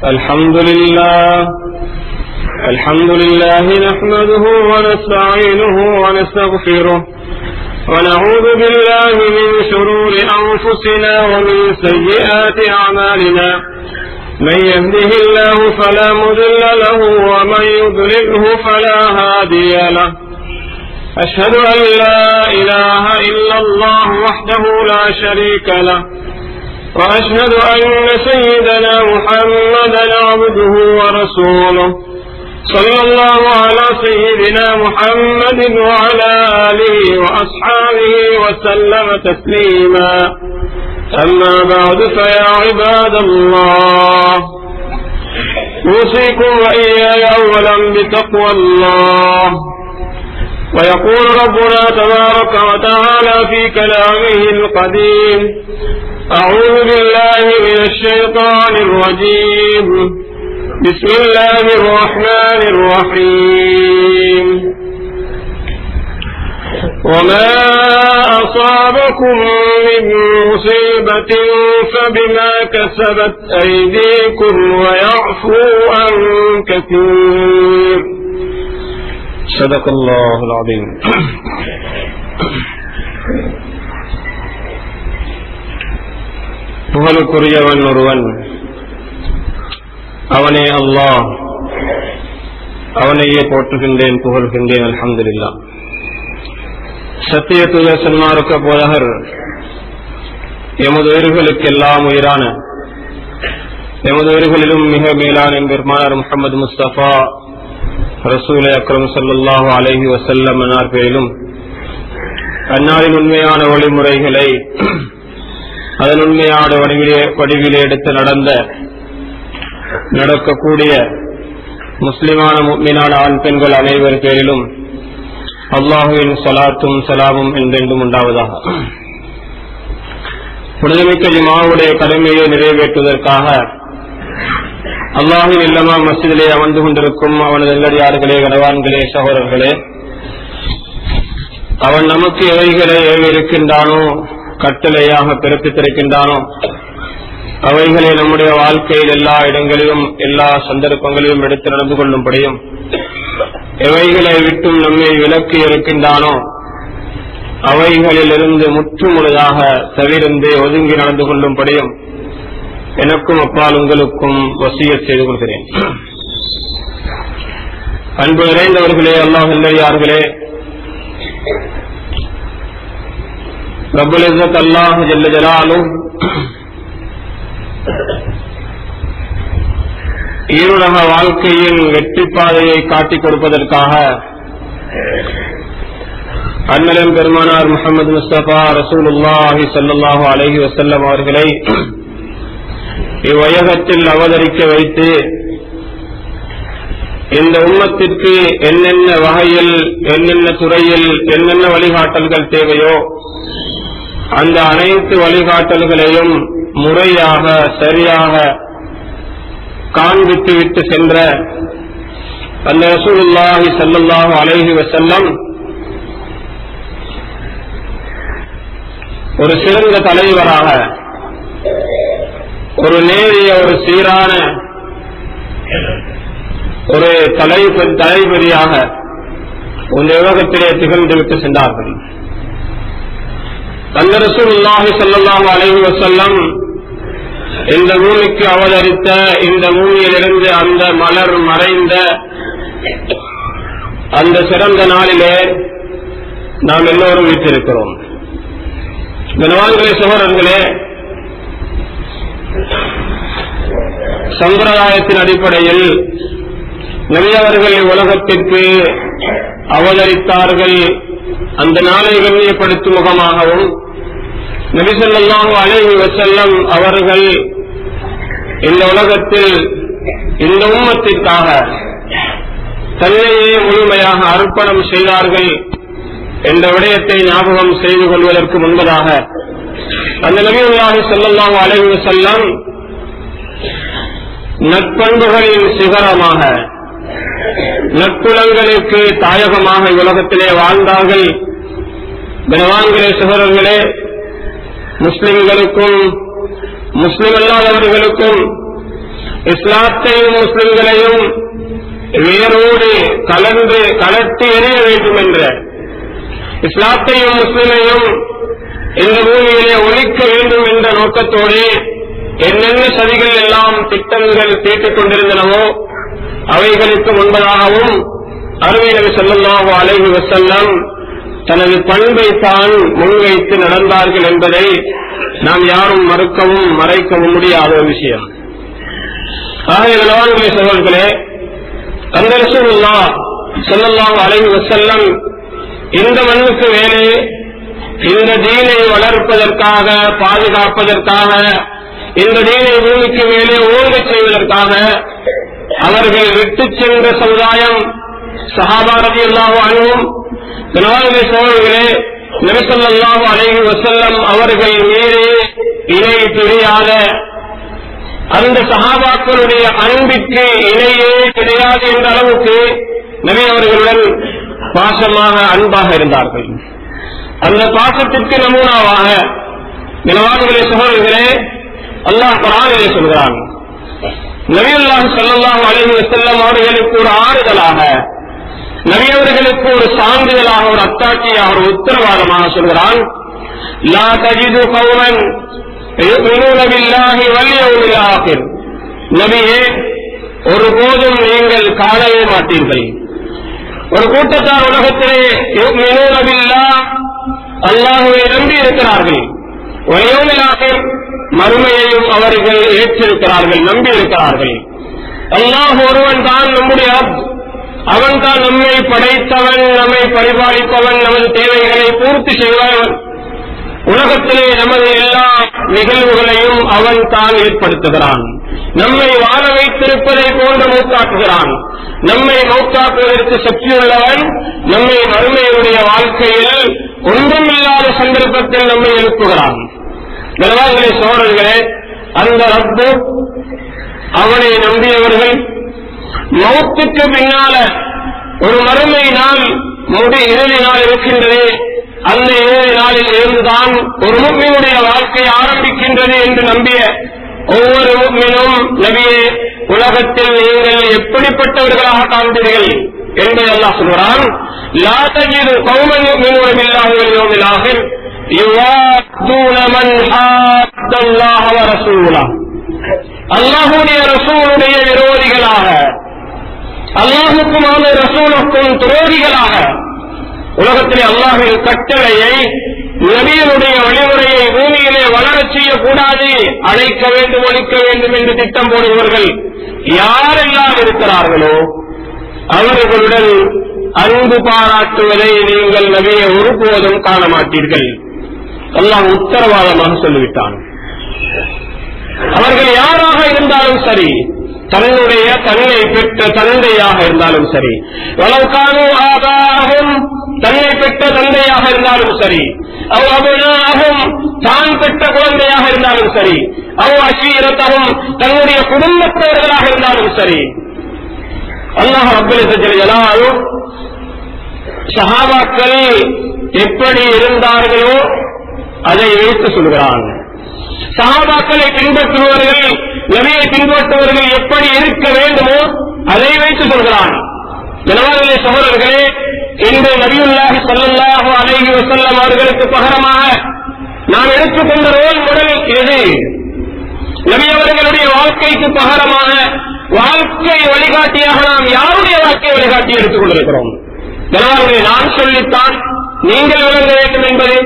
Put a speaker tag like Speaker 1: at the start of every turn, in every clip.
Speaker 1: الحمد لله الحمد لله نحمده ونستعينه ونستغفره ونعوذ بالله من شرور أنفسنا ومن سيئات أعمالنا من يهده الله فلا مضل له ومن يضلله فلا هادي له أشهد أن لا إله إلا الله وحده لا شريك له وأشهد أن سيدنا محمدا عبده ورسوله صلى الله على سيدنا محمد وعلى آله وأصحابه وسلم تسليما أما بعد فيا عباد الله أوصيكم وإياي أولا بتقوى الله ويقول ربنا تبارك وتعالى في كلامه القديم أعوذ بالله من الشيطان الرجيم بسم الله الرحمن الرحيم وما أصابكم من مصيبة فبما كسبت أيديكم ويعفو عن كثير صدق الله العظيم புகழுக்குரியவன் ஒருவன் அவனே அல்லாஹ் அவனையே போற்றுகின்றேன் புகழ்கின்றேன் அலமதுல்லா சத்திய தூய சன்மார்க்க போதகர் எமது உயிர்களுக்கெல்லாம் உயிரான எமது உயிர்களிலும் மிக மேலான எம்பெருமானார் முகமது முஸ்தபா ரசூல் அக்ரம் சல்லாஹு அலஹி வசல்லம் என்னார் பேரிலும் அந்நாளின் உண்மையான வழிமுறைகளை அதன் உண்மையான வடிவிலே வடிவிலே எடுத்து நடந்த நடக்கக்கூடிய முஸ்லிமான மீனான ஆண் பெண்கள் அனைவர் பேரிலும் அல்லாஹுவின் சலாத்தும் சலாமும் என்றென்றும் உண்டாவதாக புனிதமிக்க ஜிமாவுடைய கடமையை நிறைவேற்றுவதற்காக அல்லாஹின் இல்லமா மசிதிலே அமர்ந்து கொண்டிருக்கும் அவனது நல்லடியார்களே கனவான்களே சகோதரர்களே அவன் நமக்கு எவைகளை இருக்கின்றானோ கட்டளையாக பிறப்பித்திருக்கின்றானோ அவைகளை நம்முடைய வாழ்க்கையில் எல்லா இடங்களிலும் எல்லா சந்தர்ப்பங்களிலும் எடுத்து நடந்து கொள்ளும்படியும் எவைகளை விட்டும் நம்மை விலக்கி இருக்கின்றானோ அவைகளிலிருந்து முற்றுமுழுதாக தவிர்ந்து ஒதுங்கி நடந்து கொள்ளும்படியும் எனக்கும் அப்பால் உங்களுக்கும் வசிய செய்து கொள்கிறேன் அன்பு நிறைந்தவர்களே அல்லாஹ் இல்லையார்களே ரபுல் இசத் அல்லாஹ் ஜல்ல ஜலாலும் ஈருலக வாழ்க்கையின் வெற்றி பாதையை காட்டிக் கொடுப்பதற்காக அண்ணலம் பெருமானார் முகமது முஸ்தபா ரசூலுல்லாஹி சல்லாஹூ அலஹி வசல்லம் அவர்களை இவ்வையகத்தில் அவதரிக்க வைத்து இந்த உம்மத்திற்கு என்னென்ன வகையில் என்னென்ன துறையில் என்னென்ன வழிகாட்டல்கள் தேவையோ அந்த அனைத்து வழிகாட்டல்களையும் முறையாக சரியாக காண்பித்து விட்டு சென்ற அந்த ரசூலுல்லாஹி சல்லாஹூ அலைஹி வசல்லம் ஒரு சிறந்த தலைவராக ஒரு நேரிய ஒரு சீரான ஒரு தலைபதியாக இந்த உலகத்திலே திகழ்ந்து விட்டு சென்றார்கள் அந்த ரசூலுல்லாஹி சல்லாஹூ அலைஹி வசல்லம் இந்த பூமிக்கு அவதரித்த இந்த பூமியிலிருந்து அந்த மலர் மறைந்த அந்த சிறந்த நாளிலே நாம் எல்லோரும் வீட்டிருக்கிறோம் கனவான்களே சகோதரர்களே சம்பிரதாயத்தின் அடிப்படையில் நபியவர்கள் உலகத்திற்கு அவதரித்தார்கள் அந்த நாளை கண்ணியப்படுத்தும் முகமாகவும் நபிசல்லாஹு அலைஹி வசல்லம் அவர்கள் இந்த உலகத்தில் இந்த உம்மத்திற்காக தன்னையே முழுமையாக அர்ப்பணம் செய்தார்கள் என்ற விடயத்தை ஞாபகம் செய்து கொள்வதற்கு முன்பதாக அந்த நபியுல்லாஹி ஸல்லல்லாஹு அலைஹி வஸல்லம் நற்பண்புகளின் சிகரமாக நற்குலங்களுக்கு தாயகமாக உலகத்திலே வாழ்ந்தார்கள் கனவான்களே சுகரர்களே முஸ்லிம்களுக்கும் முஸ்லிம் அல்லாதவர்களுக்கும் இஸ்லாத்தையும் முஸ்லிம்களையும் வேரோடு கலந்து கலட்டி எறிய வேண்டும் என்ற இஸ்லாத்தையும் முஸ்லிமையும் இந்த பூமியிலே ஒழிக்க வேண்டும் என்ற நோக்கத்தோடு என்னென்ன சதிகள் எல்லாம் திட்டங்கள் தீட்டிக் கொண்டிருந்தனவோ அவைகளுக்கு முன்பதாகவும் அருமை நபி ஸல்லல்லாஹு அலைஹி வஸல்லம் தனது பண்பை தான் முன்வைத்து நடந்தார்கள் என்பதை நாம் யாரும் மறுக்கவும் மறைக்கவும் முடியாத ஒரு விஷயம் ஆக நலவான்களே சகோதரர்களே அந்த ரசூலுல்லா ஸல்லல்லாஹு அலைஹி வஸல்லம் இந்த மண்ணுக்கு மேலே இந்த தீனை வளர்ப்பதற்காக பாதுகாப்பதற்காக இந்த தீனை பூமிக்கு மேலே ஓங்கச் செய்வதற்காக அவர்கள் விட்டுச் சென்ற சமுதாயம் சஹாபாரதி அல்லாஹு அணுவும் வினாவிலே சோழர்களே நபிசல்லாஹு அலைஹி வசல்லம் அவர்கள் மீது இணை தெரியாத அந்த சஹாபாக்களுடைய அன்பிற்கு இணையே கிடையாது என்ற அளவுக்கு நபி அவர்களுடன் பாசமாக அன்பாக இருந்தார்கள் அந்த பாசத்திற்கு நமூனாவாக நிலவான்களே சகோதரர்களே அல்லாஹ் குரானிலே சொல்கிறான் நபியுல்லாஹ் ஸல்லல்லாஹு அலைஹி வஸல்லம் அவர்களுக்கு ஒரு ஆறுதலாக நபி அவர்களுக்கு ஒரு சான்றிதழாக ஒரு அத்தாட்சியாக ஒரு உத்தரவாதமாக சொல்கிறான் லா தஜிது கௌமன் يؤمنون بالله واليوم الآخر நபியே ஒருபோதும் நீங்கள் காணவே மாட்டீர்கள் ஒரு கூட்டத்தார் உலகத்திலே يؤمنون بالله அல்லாஹுவை நம்பி இருக்கிறார்கள் வயோமிலாக மறுமையையும் அவர்கள் ஏற்றிருக்கிறார்கள் நம்பி இருக்கிறார்கள் அல்லாஹ் ஒருவன் தான் நம்முடைய ரப் அவன் தான் நம்மை படைத்தவன் நம்மை பரிபாலிப்பவன் நமது தேவைகளை பூர்த்தி செய்வன் உலகத்திலே நமது எல்லா நிகழ்வுகளையும் அவன் தான் ஏற்படுத்துகிறான் நம்மை வாழ வைத்திருப்பதை போன்று மௌத்தாக்குகிறான் நம்மை மௌத்தாக்குவதற்கு சக்தியுள்ளவன் நம்மை மறுமையுடைய வாழ்க்கையில் ஒன்றுமில்லாத சந்தர்ப்பத்தில் நம்மை எழுப்புகிறான் கனவான்களே சோழர்களே அந்த ரப்பு அவனை நம்பியவர்கள் மௌத்துக்கு பின்னால ஒரு மறுமை நாள் முடி இறுதி நாள் இருக்கின்றது அந்த இறுதி நாளில் இருந்துதான் ஒரு முக்மினுடைய வாழ்க்கை ஆரம்பிக்கின்றது என்று நம்பிய ஒவ்வொரு முக்மினும் நபியே உலகத்தில் நீங்கள் எப்படிப்பட்டவர்களாக காண்பீர்கள் என்பதை அல்லாஹ் சொல்கிறான் லா தஜிது கௌமன் யுமினூன பில்லாஹி வல் யௌமில் ஆகிர் யுவாத்தூன மன் ஹாத்தல்லாஹ வ ரசூலஹு அல்லாஹுடைய ரசூலுடைய விரோதிகளாக அல்லாஹுக்கும் அந்த ரசூலுக்கும் துரோகிகளாக உலகத்திலே அல்லாஹின் கட்டளையை நபியனுடைய வழிமுறையை பூமியிலே வளரச் செய்யக்கூடாது அழைக்க வேண்டும் ஒழிக்க வேண்டும் என்று திட்டம் போடுபவர்கள் யாரெல்லாம் இருக்கிறார்களோ அவர்களுடன் அன்பு பாராட்டுவதை நீங்கள் நபியை ஒருபோதும் காண மாட்டீர்கள் அல்லாஹ் உத்தரவாதமாக சொல்லிவிட்டான் அவர்கள் யாராக இருந்தாலும் சரி தன்னுடைய தன்னை பெற்ற தந்தையாக இருந்தாலும் சரி வளவுக்கானோ ஆதாகவும் தன்னை பெற்ற தந்தையாக இருந்தாலும் சரி அவ் அபுனாகும் தான் பெற்ற குழந்தையாக இருந்தாலும் சரி அவ் அசீரத்தவும் தன்னுடைய குடும்பத்தவர்களாக இருந்தாலும் சரி அல்லாஹ் அப்துல்லாலும் சஹாபாக்கள் எப்படி இருந்தார்களோ அதை வைத்து சொல்கிறான் சஹாபாக்களை பின்பற்றுபவர்கள் நபியை பின்பற்றுபவர்கள் எப்படி இருக்க வேண்டுமோ அதை வைத்து சொல்கிறான் ஜனவாதிலே சகோதரர்களே இன்று நபியுல்லாஹி ஸல்லல்லாஹு அலைஹி வஸல்லம் அவர்களுக்கு பகரமாக நாம் எடுத்துக்கொண்ட ரோல் மாடல் எது நபி அவர்களுடைய வாழ்க்கைக்கு பகரமாக வாழ்க்கை வழிகாட்டியாக நாம் யாருடைய வாழ்க்கை வழிகாட்டி எடுத்துக் கொண்டிருக்கிறோம் ஜனவாதிலே நான் சொல்லித்தான் நீங்கள் விளங்க வேண்டும் என்பது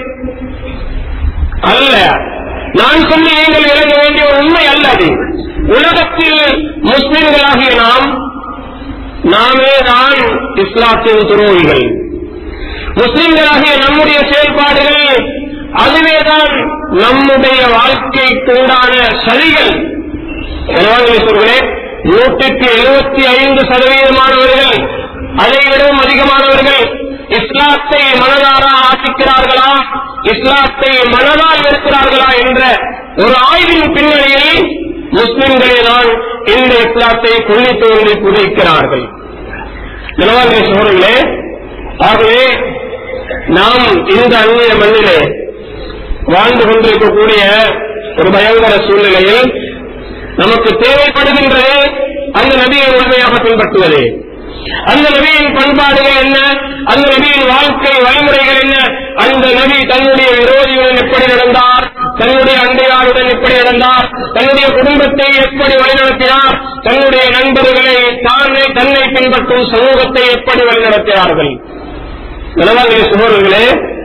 Speaker 1: அல்ல நான் சொல்லி நீங்கள் விளங்க வேண்டிய ஒரு உண்மை அல்ல அது உலகத்தில் முஸ்லிம்களாகிய நாம் நாமே தான் இஸ்லாத்தின் துரோகிகள் முஸ்லிம்களாகிய நம்முடைய செயல்பாடுகள் அதுவேதான் நம்முடைய வாழ்க்கைக்கு உண்டான சதிகள் எனவே சொல்கிறேன் நூற்றுக்கு எழுபத்தி ஐந்து சதவீதமானவர்கள் அதை விடவும் அதிகமானவர்கள் இஸ்லாத்தை மனதார ஆசிக்கிறார்களா இஸ்லாத்தை மனதால் இருக்கிறார்களா என்ற ஒரு ஆய்வின் பின்னணியில் முஸ்லிம்களே தான் இந்த இஸ்லாத்தை கொள்ளி தோன்றி புதைக்கிறார்கள் நிலவாங்க சோழர்களே ஆகவே நாம் இந்த அந்நிய மண்ணிலே வாழ்ந்து கொண்டிருக்கக்கூடிய ஒரு பயங்கர சூழ்நிலையில் நமக்கு தேவைப்படுகின்றது அந்த நபியை முழுமையாக பின்பற்றுவது அந்த நபியின் பண்பாடுகள் என்ன அந்த நபியின் வாழ்க்கை வழிமுறைகள் என்ன அந்த நபி தன்னுடைய விரோதிகளுடன் எப்படி நடந்தார் தன்னுடைய அண்டையாருடன் எப்படி நடந்தார் தன்னுடைய குடும்பத்தை எப்படி வழிநடத்தினார் தன்னுடைய நண்பர்களை தானே தன்னை பின்பற்றும் சமூகத்தை எப்படி வழிநடத்தினார்கள் நிலவாங்கிய சுகர்களே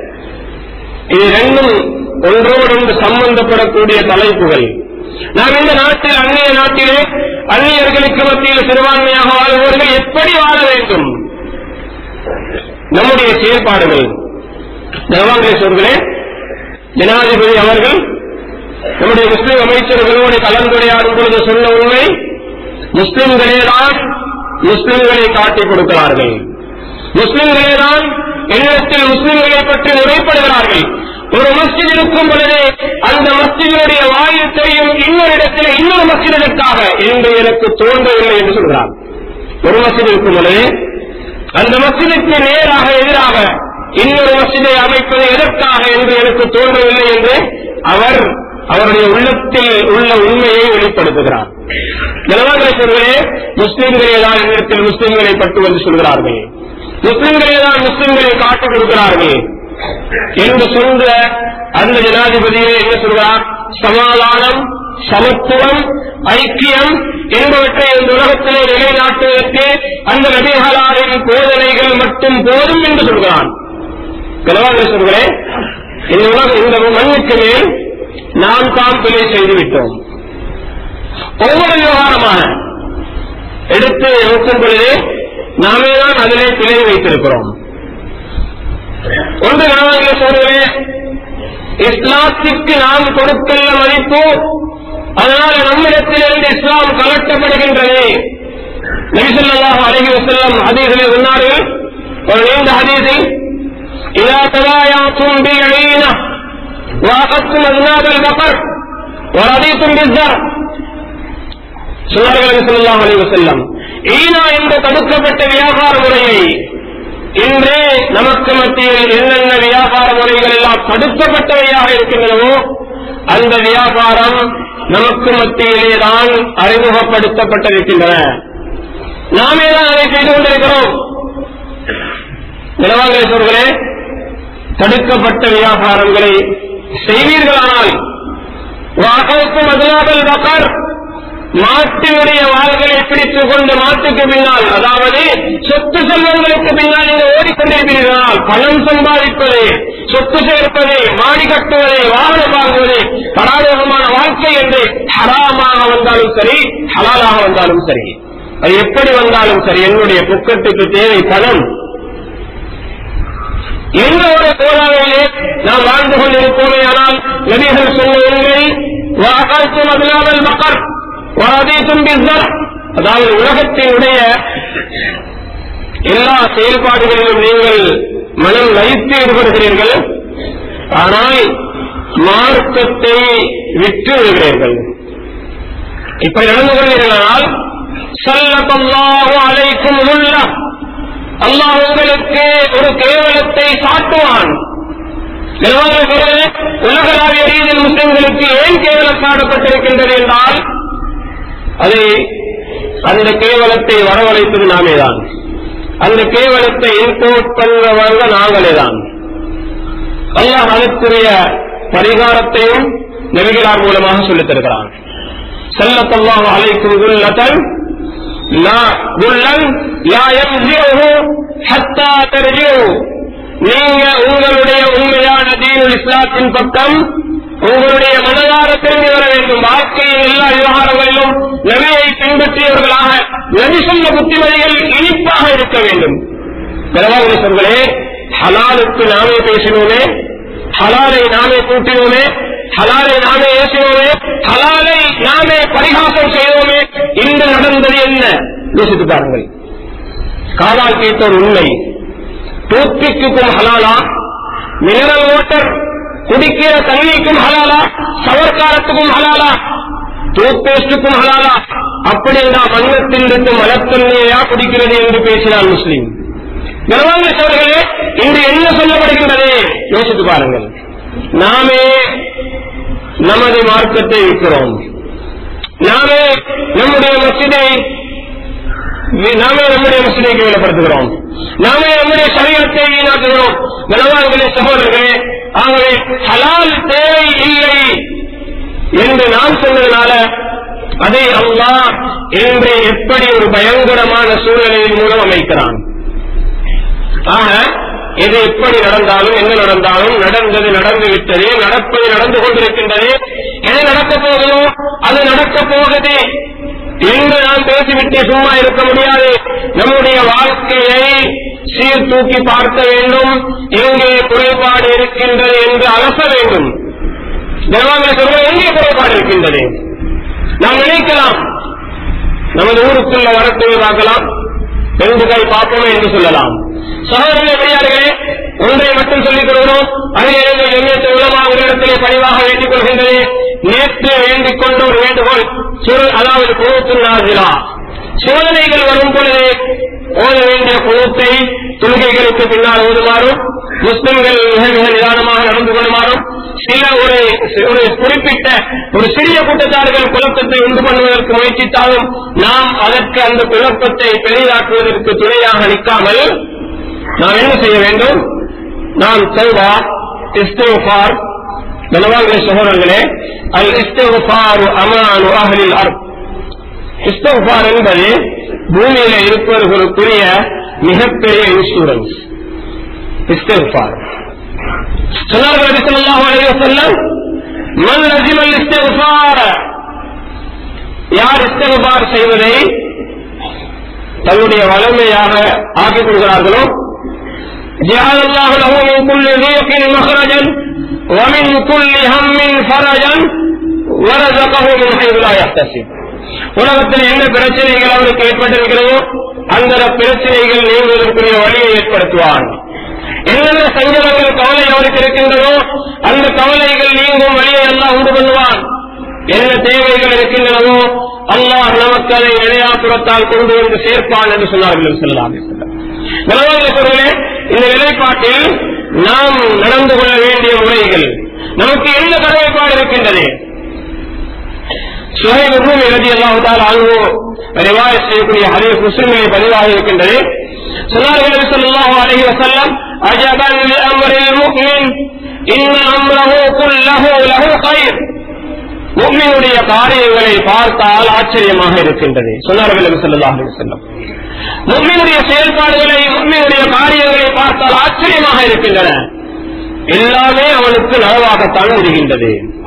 Speaker 1: இது ரெண்டும் ஒன்றோடொன்று சம்பந்தப்படக்கூடிய தலைப்புகள் நாம் இந்த நாட்டில் அந்நிய நாட்டிலே அந்நியர்களுக்கு மத்தியில் சிறுபான்மையாக வாழ்பவர்கள் எப்படி வாழ வேண்டும் நம்முடைய செயல்பாடுகள் நிலவாங்கேஸ்வர்களே ஜனாதிபதி அவர்கள் நம்முடைய முஸ்லிம் அமைச்சர்களோடு கலந்துரையாடும் பொழுது சொன்ன உண்மை முஸ்லிம்களேதான் முஸ்லிம்களை காட்டிக் கொடுக்கிறார்கள் முஸ்லிம்களேதான் எண்ணத்தில் முஸ்லிம்களை பற்றி முறைப்படுகிறார்கள் ஒரு மஸ்ஜித் இருக்கும் பொழுது அந்த மஸ்ஜிதுடைய வாயில் தெரியும் இன்னொரு இடத்தில் இன்னொரு மஸ்ஜிதற்காக என்று எனக்கு தோன்றவில்லை என்று சொல்கிறார் ஒரு மஸ்ஜித் இருக்கும் பொழுது அந்த மஸ்ஜிதுக்கு நேராக எதிராக இன்னொரு மஸ்ஜிதை அமைப்பது எதற்காக என்று எனக்கு தோன்றவில்லை என்று அவர் அவருடைய உள்ளத்தில் உள்ள உண்மையை வெளிப்படுத்துகிறார் நிலவாங்களே முஸ்லிம்களே தான் என்னிடத்தில் முஸ்லிம்களை பட்டு வந்து சொல்கிறார்கள் முஸ்லிம்களே தான் முஸ்லிம்களை காட்டிக் கொடுக்கிறார்கள் என்று சொல்ற அந்த ஜனாதிபதியே என்ன சொல்கிறார் சமாதானம் சமத்துவம் ஐக்கியம் என்பவற்றை இந்த உலகத்திலே நிலைநாட்டுவதற்கு அந்த நபிகளாரின் போதனைகள் மட்டும் போதும் என்று சொல்கிறான் கலவாங்களே இந்த உலக இந்த மண்ணுக்கு மேல் நாம் தாம் பிழை செய்துவிட்டோம் ஒவ்வொரு விவகாரமான எடுத்து நோக்கும் பொழுது நாமே தான் அதிலே பிழை வைத்திருக்கிறோம் ஒன்று கணவன்களை சொல்கிறே இஸ்லாத்திற்கு நாம் கொடுத்துள்ள மதிப்பு அதனால் நம்மிடத்திலிருந்து இஸ்லாம் கலட்டப்படுகின்றது நபிசல்லாஹ் அலஹி வசல்லம் ஹதீஸில் சொன்னார்கள் ஒரு நீண்ட ஹதீஸில் إذا تبايعتم بالعينة وأخذتم أذناب البقر ورضيتم بالزرع சொன்னார்கள் ஸல்லல்லாஹு அலைஹி வஸல்லம் ஈனா என்ற தடுக்கப்பட்ட வியாபார முறையை இன்று நமக்கு மத்தியில் என்னென்ன வியாபார முறைகள் எல்லாம் தடுக்கப்பட்டவையாக இருக்கின்றனவோ அந்த வியாபாரம் நமக்கு மத்தியிலே தான் அறிமுகப்படுத்தப்பட்டிருக்கின்றன நாமே தான் அதை செய்து கொண்டிருக்கிறோம் நிலவாங்களே தடுக்கப்பட்ட வியாபாரங்களை செய்வீர்களானால் வாகவுக்கும் அதிலாபல் பக்கர் மாட்டினுடைய வாள்களை பிடித்துக் கொண்டு மாட்டுக்கு பின்னால் அதாவது சொத்து செல்வங்களுக்கு பின்னால் நீங்கள் ஓடிக்கொண்டிருப்பீர்களால் பணம் சம்பாதிப்பது சொத்து சேர்ப்பது மாடி கட்டுவது வாகனம் வாங்குவது பராரோகமான வாழ்க்கை என்று ஹராமாக வந்தாலும் சரி ஹலாலாக வந்தாலும் சரி அது எப்படி வந்தாலும் சரி என்னுடைய புக்கத்துக்கு தேவை பணம் எந்த ஒரு போராளிலே நாம் வாழ்ந்து கொண்டிருப்போமே ஆனால் நபிகள் சொன்ன உண்மை வாக்காற்றும் அதிலாமல் மக்கள் வாதீத்தும் பிஸ்தர் அதாவது உலகத்தினுடைய எல்லா செயல்பாடுகளிலும் நீங்கள் மனம் லயித்து ஈடுபடுகிறீர்கள் ஆனால் மார்க்கத்தை விட்டு விடுகிறீர்கள் இப்படி நடந்து கொள்வீர்களால் சல்லத்தல்லாஹு அலைக்கும் உள்ள அல்லாஹ் உங்களுக்கு ஒரு கேவலத்தை சாட்டுவான் உலகளாவிய ரீதியில் முஸ்லிம்களுக்கு ஏன் கேவலம் சாட்டப்பட்டிருக்கின்றது என்றால் அதை அந்த கேவலத்தை வரவழைப்பது நாமே தான் அந்த கேவலத்தை இம்போர்ட் பண்ணுறவங்க நாங்களே தான் அல்லாஹ் அதற்குரிய பரிகாரத்தையும் நெருகிலார் மூலமாக சொல்லித் தருகிறான் செல்லத்தல்லாஹ் அலைக்கும் குல்லத்தன் நீங்க உங்களுடைய உண்மையான தீனுல் இஸ்லாத்தின் பக்கம் உங்களுடைய மனதார திரும்பி வர வேண்டும் வாழ்க்கையின் எல்லா விவகாரங்களிலும் நபியை பின்பற்றியவர்களாக நபி சொன்ன புத்திமதிகள் இனிப்பாக இருக்க வேண்டும் பிரபாகரே ஹலாலுக்கு நாமே பேசினோமே ஹலாலை நாமே கூட்டினோமே ஹலாலை நாமே ஏசினோமே ஹலாலை நாமே பரிகாசம் செய்தோமே இன்று நடந்தது என்ன யோசித்து பாருங்கள் காலால் கேட்ட ஒரு உண்மை டூத்பிக்குக்கும் ஹலாலா மினரல் வாட்டர் குடிக்கிற தண்ணிக்கும் ஹலாலா சவர்க்காரத்துக்கும் ஹலாலா டூத் பேஸ்டுக்கும் ஹலாலா அப்படி நான் மன்னத்திலிருந்து மலத்தண்ணியா குடிக்கிறது என்று பேசினார் முஸ்லீம் கனவாங்க சோழர்களே இன்று என்ன சொல்லப்படுகின்றது யோசித்து பாருங்கள் நாமே நமது மார்க்கத்தை விற்கிறோம் நாமே நம்முடைய மசிதை நாமே நம்முடைய மசிதை கேவலப்படுத்துகிறோம் நாமே நம்முடைய சரீரத்தை வீணாக்குகிறோம் கனவான்களே சகோதரர்களே ஆகவே ஹலால் தேவை இல்லை என்று நான் சொன்னதுனால அதை அல்லாஹ் இன்று எப்படி ஒரு பயங்கரமான சூழ்நிலையின் மூலம் அமைக்கிறான் ஆக எது எப்படி நடந்தாலும் என்ன நடந்தாலும் நடந்தது நடந்து விட்டது நடப்பது நடந்து கொண்டிருக்கின்றது எது நடக்கப் போகுதோ அது நடக்கப் போகுது என்று நாம் பேசிவிட்டு சும்மா இருக்க முடியாது நம்முடைய வாழ்க்கையை சீர்தூக்கி பார்க்க வேண்டும் எங்கே குறைபாடு இருக்கின்றது என்று அலச வேண்டும் தேவாங்களை சொல்ல எங்கே குறைபாடு இருக்கின்றது நாம் நினைக்கலாம் நமது ஊருக்குள்ள வரக்கூடிய பார்க்கலாம் பெண்கள் பார்ப்போம் என்று சொல்லலாம் சகோதரர்களே பெரியார்களே ஒன்றை மட்டும் சொல்லிக் கொள்கிறோம் அதிலிருந்து எண்ணத்தை உலமா ஒரு இடத்திலே பணிவாக வேண்டிக் கொள்கின்றது நேற்று வேண்டிக் கொண்ட ஒரு வேண்டுகோள் சுருள் அதாவது குழுத்தின் நாசிலா சோதனைகள் வரும் பொழுது ஓத வேண்டிய குழுத்தை தொழுகைகளுக்கு பின்னால் ஓதுமாறும் முஸ்லிம்கள் மிக மிக நிதானமாக நடந்து கொள்ளுமாறும் சில ஒரு ஒரு குறிப்பிட்ட ஒரு சிறிய கூட்டத்தார்கள் குழப்பத்தை உண்டு பண்ணுவதற்கு முயற்சித்தாலும் நாம் அதற்கு அந்த குழப்பத்தை பெரிதாக்குவதற்கு துணையாக நிற்காமல் நாம் என்ன செய்ய வேண்டும் நாம் செல்வா இஸ்தேஃபார் கனவான்களே சகோதரர்களே அல் இஸ்தேஃபாரு அமானு அகலில் அர்த் இஸ்தஃபார் என்பது பூமியில இருப்பவர்களுக்குரிய மிகப்பெரிய இன்சூரன்ஸ் இஸ்தஃபார் சொன்னார்கள் நபி ஸல்லல்லாஹு அலைஹி வஸல்லம் மன் லஜிமல் இஸ்திஃபார யார் இஸ்திஃபார் செய்வதை தன்னுடைய வளமையாக ஆக்கிக் கொள்கிறார்களோ جعل الله له من كل ضيق مخرجا ومن كل هم فرجا ورزقه من حيث لا يحتسب உலகத்தில் என்ன பிரச்சனைகள் அவருக்கு ஏற்பட்டிருக்கிறதோ அந்த பிரச்சனைகள் நீங்குவதற்குரிய வழியை ஏற்படுத்துவான் என்னென்ன சஞ்சலங்கள் கவலை அவருக்கு இருக்கின்றதோ அந்த கவலைகள் நீங்கும் வழியை எல்லாம் உண்டு பண்ணுவான் என்ன தேவைகள் இருக்கின்றனவோ அல்லாஹ் நமக்கு அதை நிலையாப்புறத்தால் கொண்டு வந்து சேர்ப்பான் என்று சொன்னார்கள் சொல்லலாம் நிலவரே இந்த நிலைப்பாட்டில் நாம் நடந்து கொள்ள வேண்டிய முறைகள் நமக்கு என்ன கடமைப்பாடு இருக்கின்றது சுஹைப் ரூமி ரதி அல்லாஹால் ஆழ்வோ ரிவாய செய்யக்கூடிய ஹரீஸ் முஸ்லிமிலே பதிவாக இருக்கின்றது சொன்னார்கள் நபி ஸல்லல்லாஹு அலைஹி வஸல்லம் அஜபன் லிஅம்ரில் முஃமின் இன்ன அம்ரஹு குல்லஹு லஹு கைர் முஃமினுடைய காரியங்களை பார்த்தால் ஆச்சரியமாக இருக்கின்றது சொன்னார்கள் நபி ஸல்லல்லாஹு அலைஹி வஸல்லம் முஃமினுடைய செயல்பாடுகளை முஃமினுடைய காரியங்களை பார்த்தால் ஆச்சரியமாக இருக்கின்றன எல்லாமே அவனுக்கு நலவாகத்தான் இருக்கின்றது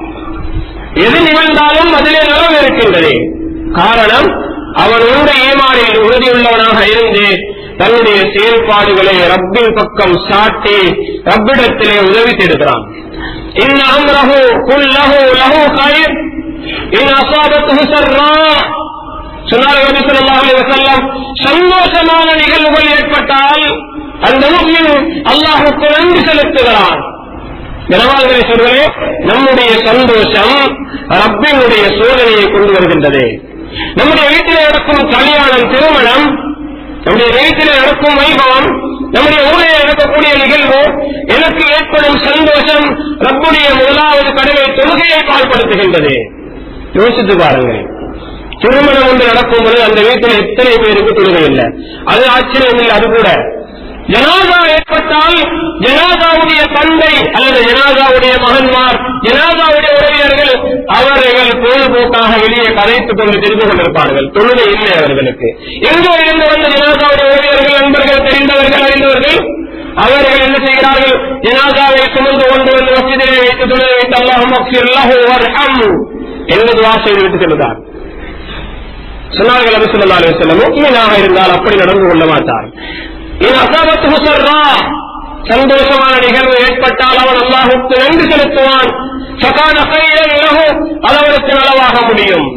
Speaker 1: எது நிகழ்ந்தாலும் அதிலே நலம் இருக்கின்றது காரணம் அவன் உண்ட ஈமானில் உறுதியுள்ளவனாக இருந்து தன்னுடைய செயல்பாடுகளை ரப்பின் பக்கம் சாட்டி ரப்பிடத்திலே உதவி தேடுகிறான் இன் அம்ரஹு குல்லஹு லஹு கைர் இன் அசாபத்துஹு சர்ரா சொன்னார்கள் நபி ஸல்லல்லாஹு அலைஹி வஸல்லம் சந்தோஷமான நிகழ்வுகள் ஏற்பட்டால் அந்த முஸ்லிம் அல்லாஹ்வுக்கு நன்றி செலுத்துகிறான் கனவான்களை சொல்வதே நம்முடைய சந்தோஷம் ரப்பினுடைய சோதனையை கொண்டு வருகின்றது நம்முடைய வீட்டிலே நடக்கும் கல்யாணம் திருமணம் நம்முடைய வீட்டிலே நடக்கும் வைபவம் நம்முடைய ஊரில் நடக்கக்கூடிய நிகழ்வு எனக்கு ஏற்படும் சந்தோஷம் ரப்புடைய முதலாவது கடவை தொழுகையை பால்படுத்துகின்றது யோசித்து பாருங்கள் திருமணம் ஒன்று நடக்கும் பொழுது அந்த வீட்டில் எத்தனை பேருக்கு தொழுகை இல்லை அது ஆச்சரியம் இல்லை அது கூட ஜனாதா ஏற்பட்டால் ஜனாதாவுடைய தந்தை அல்லது ஜனாதாவுடைய மகன்மார் ஜனாதாவுடைய உறவினர்கள் அவர்கள் பொழுதுபோக்காக வெளியே கதைத்துக் கொண்டு தெரிந்து கொண்டிருப்பார்கள் தொழுகை இல்லை அவர்களுக்கு எங்கே இருந்து வந்த ஜனாதாவுடைய உறவினர்கள் நண்பர்கள் தெரிந்தவர்கள் அறிந்தவர்கள் அவர்கள் என்ன செய்கிறார்கள் ஜனாதாவை சுமந்து கொண்டு வந்து மசிதிலே வைத்து தொழிலை வைத்து அல்லாஹ் என்ன துவா செய்து விட்டு செல்கிறார் சொன்னார்கள் அபி சொல்லா அலுவலம் முக்மீனாக இருந்தால் அப்படி நடந்து கொள்ள மாட்டார் இது அசாபத்து முசர்ரா சந்தோஷமான நிகழ்வு ஏற்பட்டால் அவன் அல்லாஹுக்கு நன்றி செலுத்துவான் சகான கையில் இலகு அது அவனுக்கு நலவாக முடியும்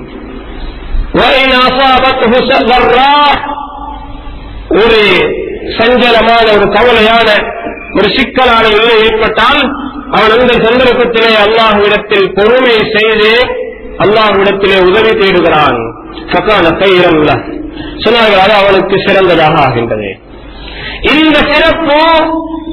Speaker 1: وإن أصابته سرا ஒரு சஞ்சலமான ஒரு கவலையான ஒரு சிக்கலான நிலை ஏற்பட்டால் அவன் அந்த சந்தர்ப்பத்திலே அல்லாஹுவிடத்தில் பொறுமை செய்து அல்லாஹுவிடத்திலே உதவி தேடுகிறான் சக்கான கைரல்ல சொன்னார்கள் அது அவனுக்கு சிறந்ததாக ஆகின்றது இந்த சிறப்பு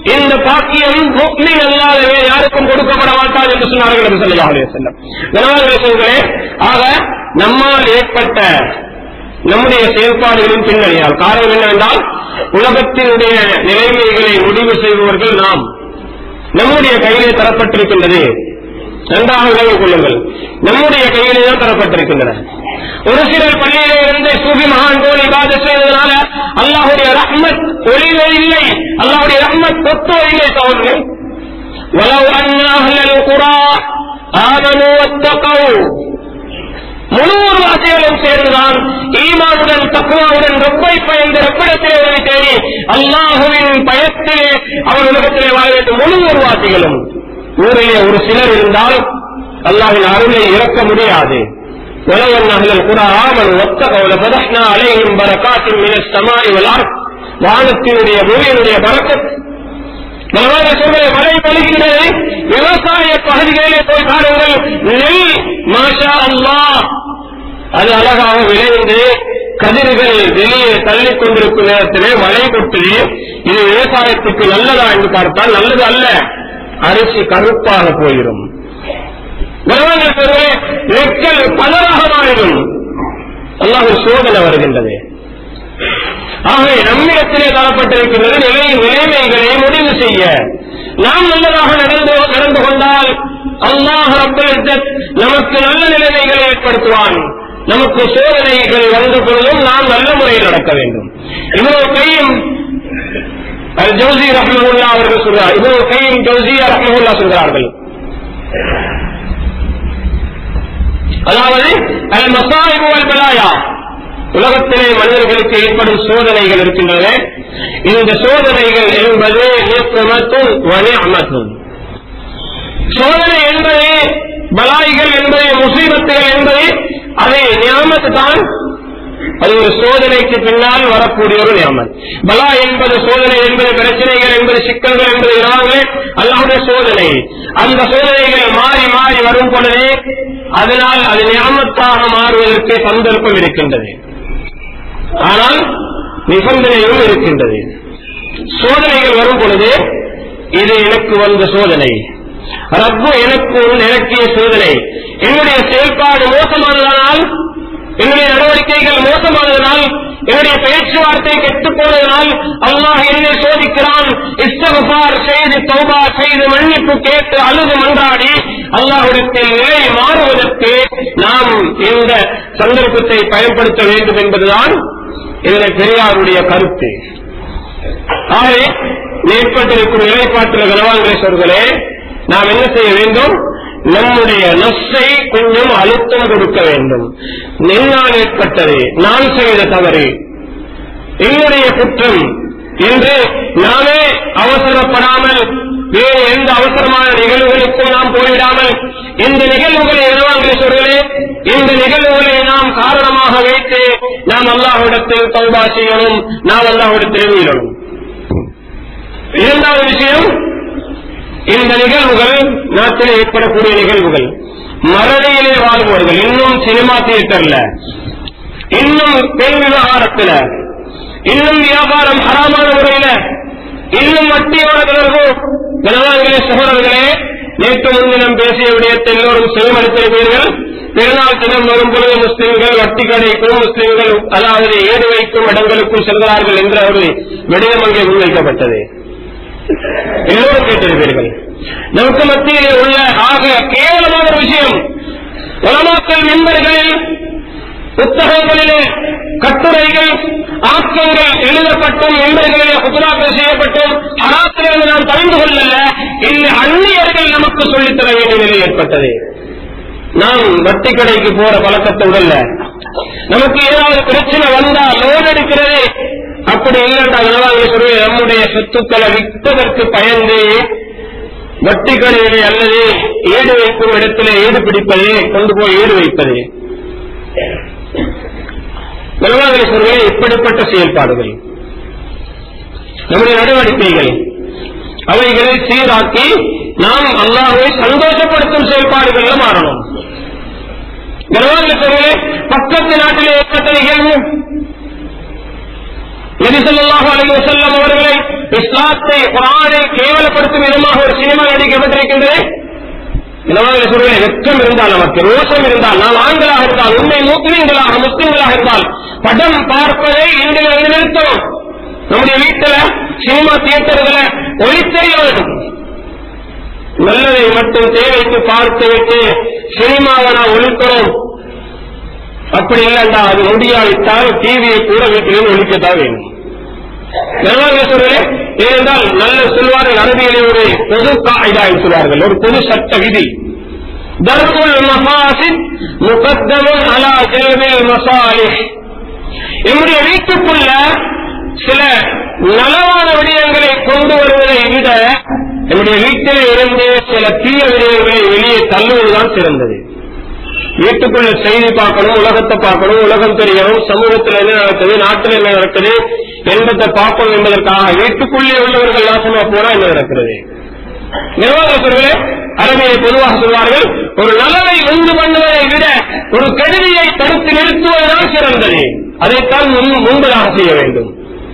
Speaker 1: இந்த பாக்கியம் முக்மின் அல்லாதவே யாருக்கும் கொடுக்கப்பட மாட்டாது என்று சொன்னார்கள் நபி ஸல்லல்லாஹு அலைஹி வஸல்லம் கனவான்களே சொல்கிறே ஆக நம்மால் ஏற்பட்ட நம்முடைய செயல்பாடுகளின் பின்னணியால் காரணம் என்னவென்றால் உலகத்தினுடைய நிலைமைகளை முடிவு செய்பவர்கள் நாம் நம்முடைய கையிலே தரப்பட்டிருக்கின்றது நன்றாக விளங்கிக் கொள்ளுங்கள் நம்முடைய கையிலே தான் தரப்பட்டிருக்கின்றன ஒரு சிலர் பள்ளியிலே இருந்து சூபி மகான் போல் இபாத செய்வதனால அல்லாஹுடைய ரஹ்மத் ஒளிவே இல்லை அல்லாஹுடைய ரஹ்மத் தொட்டோ இல்லை சோழர்கள் ولو أن أهل القرى آمنوا واتقوا முன்னூறு வாசிகளும் சேர்ந்துதான் ஈமானுடன் தக்குவாவுடன் ரொப்பை பயந்து ரொப்பிடத்திலே உதவி தேடி அல்லாஹுவின் பயத்திலே அவர் உலகத்திலே வாழ வேண்டும் முன்னூறு வாசிகளும் ஊரிலே ஒரு சிலர் இருந்தால் அல்லாஹின் அருளை இறக்க முடியாது ولو أن أهل القرى آمنوا واتقوا لفتحنا عليهم بركات من السماء والأرض வானத்தினுடைய பூமியினுடைய பறக்கத் பலவான சொல்களை மழை பொழிகின்றது விவசாய பகுதிகளிலே போய் பாருங்கள் நெல் மாஷா அல்லாஹ் அது அழகாக விளைந்து கதிர்கள் வெளியே தள்ளிக் கொண்டிருக்கும் நேரத்திலே மழை கொட்டுது இது விவசாயத்துக்கு நல்லதா என்று பார்த்தால் நல்லது அல்ல அரிசி கருப்பாக போயிடும் பலவான சொல்களே நெற்கள் பலராக மாறிடும் அல்லாஹ் ஒரு சோதனை வருகின்றது ஆகவே நம்மிடத்திலே தரப்பட்டிருக்கின்றது நிலை நிலைமைகளை முடிவு செய்ய நாம் நல்லதாக நடந்து நடந்து கொண்டால் அல்லாஹ் ரப்பல் இஸ்ஸத் நமக்கு நல்ல நிலைமைகளை ஏற்படுத்துவான் நமக்கு சோதனைகள் வந்த பொழுதும் நாம் நல்ல முறையில் நடக்க வேண்டும் இவ்வளவு கையும் ஜோசி ரஹ்மஹுல்லா அவர்கள் சொல்றார் இவ்வளவு கையும் ஜோசியா ரஹ்மஹுல்லா சொல்கிறார்கள் அதாவது அல் மசாயிபு வல் பலாயா உலகத்திலே மனிதர்களுக்கு ஏற்படும் சோதனைகள் இருக்கின்றன இந்த சோதனைகள் என்பது நியமத்தும் வனிஅமத்தும் சோதனை என்பது பலாய்கள் என்பது முசீபத்துகள் என்பது அது நியாமத்து தான் அது ஒரு சோதனைக்கு பின்னால் வரக்கூடிய ஒரு நியமன் பலா என்பது சோதனை என்பது பிரச்சனைகள் என்பது சிக்கல்கள் என்பது இராங்களே அல்லாவுடைய சோதனை அந்த சோதனைகள் மாறி மாறி வரும் பொழுதே அதனால் அது நியமத்தாக மாறுவதற்கு சந்தர்ப்பம் இருக்கின்றது ஆனால் நிபந்தனையும் இருக்கின்றது சோதனைகள் வரும் பொழுது இது எனக்கு வந்த சோதனை ரப்பு எனக்கு இறக்கிய சோதனை என்னுடைய செயல்பாடு மோசமானதனால் என்னுடைய நடவடிக்கைகள் மோசமானதனால் என்னுடைய பேச்சுவார்த்தை கெட்டுப் போனதனால் அல்லாஹ் என்னை சோதிக்கிறான் இஸ்தகுபார் செய்து தௌபா செய்து மன்னிப்பு கேட்டு அழுது மன்றாடி அல்லாஹ்விடத்தில் நிலை மாறுவதற்கு நாம் இந்த சந்தர்ப்பத்தை பயன்படுத்த வேண்டும் என்பதுதான் இந்த பெரியாருடைய கருத்து ஆகவே ஏற்பட்டிருக்கும் நிலைப்பாட்டில் கனவாங்கிரேஸ்வர்களே நாம் என்ன செய்ய வேண்டும் நம்முடைய நஷ்டை கொஞ்சம் அழுத்தம் கொடுக்க வேண்டும் என்னால் ஏற்பட்டது நான் செய்த தவறு என்னுடைய குற்றம் என்று நாமே அவசரப்படாமல் வேறு எந்த அவசரமான நிகழ்வுகளுக்கும் நாம் போய்விடாமல் இந்த நிகழ்வுகளை இளவாங்கிரேஸ்வர்களே இந்த நிகழ்வுகளை நாம் காரணமாக வைத்து நாம் அல்லாஹ்விடத்தில் தௌபா செய்யணும் நாம் அல்லாஹ்விடத்தில் மீளணும் இரண்டாவது விஷயம் இந்த நிகழ்வுகள் நாட்டில் ஏற்படக்கூடிய நிகழ்வுகள் மரணியிலே வாழ்பவர்கள் இன்னும் சினிமா தியேட்டர்ல இன்னும் பெண் விவகாரத்துல இன்னும் வியாபாரம் ஹராமான முறையில இன்னும் வட்டியோட தொடர்பு கனவான்களே சகோதரர்களே நேற்று முன்தினம் பேசிய விடயத்தை எல்லோரும் செவிமடுத்திருப்பீர்கள் பெருநாள் தினம் வரும் பொழுது முஸ்லிம்கள் வட்டி கடைக்கும் முஸ்லிம்கள் அதாவது ஏடு வைக்கும் இடங்களுக்கும் செல்கிறார்கள் என்ற ஒரு விடயம் அங்கே முன்வைக்கப்பட்டது எல்லோரும் கேட்டிருப்பீர்கள் நமக்கு மத்தியிலே உள்ள ஆக கேவலமான ஒரு விஷயம் உலமாக்கல் மெம்பர்களில் புத்தகங்களிலே கட்டுரைகள் ஆக்கங்கள் எழுதப்பட்டும் மெம்பர்களிலே குஜராத்தில் செய்யப்பட்டும் ஹராத்திலிருந்து நாம் தெரிந்து கொள்ளல இந்த அந்நியர்கள் நமக்கு சொல்லித்தர வேண்டிய நிலை ஏற்பட்டது நாம் வட்டி கடைக்கு போற பழக்கத்தை உடல்ல நமக்கு ஏதாவது பிரச்சனை வந்தா லோன் எடுக்கிறது அப்படி இல்லைண்டா வினவாங்க சொல்லி நம்முடைய சொத்துக்களை விற்பதற்கு பயந்து வட்டி கடையிலே அல்லது ஏடு வைக்கும் இடத்திலே ஏடு பிடிப்பது கொண்டு போய் ஏடு வைப்பது வினவாங்கலேஸ்வரர்களே இப்படிப்பட்ட செயல்பாடுகள் நம்முடைய நடவடிக்கைகள் அவைகளை சீராக்கி நாம் அல்லாஹ்வை சந்தோஷப்படுத்தும் செயல்பாடுகள்ல மாறணும் வினவாங்கலேஸ்வரர்களே பக்கத்து நாட்டிலே ஏற்பட்ட நிகழ்வு நபிசல்லாஹு அலைஹி வஸல்லம் அவர்களை இஸ்லாத்தை குரானை கேவலப்படுத்தும் விதமாக ஒரு சினிமா நடிக்கப்பட்டிருக்கின்றது இளவாங்களை சொல்கிறேன் வெக்கம் இருந்தால் நமக்கு ரோஷம் இருந்தால் நாம் ஆண்களாக இருந்தால் உண்மை மூக்கினங்களாக முஸ்லிம்களாக இருந்தால் படம் பார்ப்பதை இன்று நிறுத்தம் நம்முடைய வீட்டுல சினிமா தியேட்டர்களை ஒளித்தெறிய வேண்டும் நல்லதை மட்டும் தேவைக்கு பார்த்து விட்டு சினிமாவை நான் ஒழிக்கிறோம் அப்படி இல்லைண்டா அது முடியாவிட்டால் டிவியை கூட வீட்டிலிருந்து ஒழிக்கத்தான் வேண்டும் சொல்றேன் ஏனென்றால் நல்ல சொல்வார்கள் அரபியிலே ஒரு பொது காய்தா என்று சொல்வார்கள் ஒரு பொது சட்ட விதி தர்முல் மசாசித் முகத்தமும் அலா ஜெல்வில் மசாலிஹ் என்னுடைய வீட்டுக்குள்ள சில நலவான விடயங்களை கொண்டு வருவதை விட என்னுடைய வீட்டில் இருந்து சில தீய விடயங்களை வெளியே தள்ளுவதுதான் சிறந்தது வீட்டுக்குள்ள செய்தி பார்க்கணும் உலகத்தை பார்க்கணும் உலகம் தெரியணும் சமூகத்தில் என்ன நடக்குது நாட்டில் என்ன நடக்குது என்பதை பார்க்கணும் என்பதற்காக வீட்டுக்குள்ளே உள்ளவர்கள் நாசமா போனா என்ன நடக்கிறது நிர்வாகத்திலே அரபியை பொதுவாக சொல்வார்கள் ஒரு நலனை உண்டு பண்ணுவதை விட ஒரு கெடுதியை தடுத்து நிறுத்துவதுதான் சிறந்தது அதைத்தான் முன்- முன்பதாக செய்ய வேண்டும்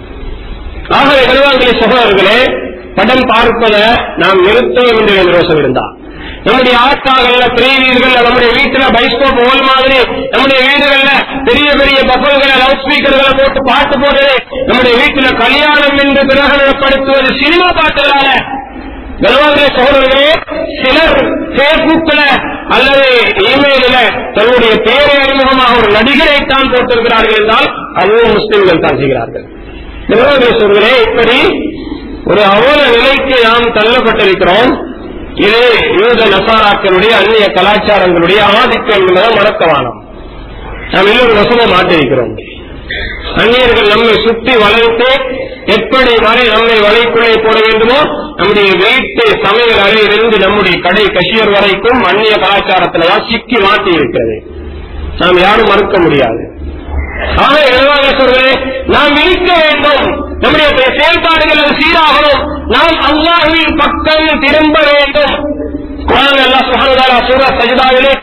Speaker 1: ஆகவே நிர்வாகங்களே சகோதரர்களே படம் பார்ப்பதை நாம் நிறுத்தவும் என்று என் ரோஷம் இருந்தார் நம்முடைய ஆட்டாகள்ல பிரிவீர்கள் நம்முடைய வீட்டுல பைஸ்கோப் ஹோல் மாதிரி நம்முடைய வீடுகள்ல பெரிய பெரிய பஃபல்களை லவுட் ஸ்பீக்கர்களை போட்டு பாட்டு போடுறது நம்முடைய வீட்டுல கல்யாணம் என்று பிரகடனப்படுத்துவது சினிமா பாட்டுகளால கர்வாங்கிற சகோதரர்களே சிலர் பேஸ்புக்ல அல்லது இமெயிலில் தன்னுடைய பேரை அறிமுகமாக ஒரு நடிகரை தான் போட்டிருக்கிறார்கள் என்றால் அதுவும் முஸ்லிம்கள் தான் செய்கிறார்கள் கர்வாங்கிற சகோதரர்களே இப்படி ஒரு அவல நிலைக்கு நாம் தள்ளப்பட்டிருக்கிறோம் இது யூத நசாராக்களுடைய அந்நிய கலாச்சாரங்களுடைய ஆதிக்கம் என்பதை மறக்கவானம் நாம் இன்னொரு வசமா மாட்டிருக்கிறோம் அந்நியர்கள் நம்மை சுற்றி வளைத்து எப்படி வரை நம்மை வலைக்குள்ளே போட வேண்டுமோ நம்முடைய வீட்டு சமையல் அறையிலிருந்து நம்முடைய கடை கஷியர் வரைக்கும் அந்நிய கலாச்சாரத்தில் சிக்கி மாட்டி இருக்கிறது நாம் யாரும் மறுக்க முடியாது ஆக எழுவாங்க சொல்றேன் நாம் இருக்க வேண்டும் நம்முடைய செயல்பாடுகள் அது சீராகணும் நாம் அல்லாஹுவின் பக்கம் திரும்ப வேண்டும் குரான் அல்லாஹ் சுஹானுதாரா சூரா சஜிதாவிலே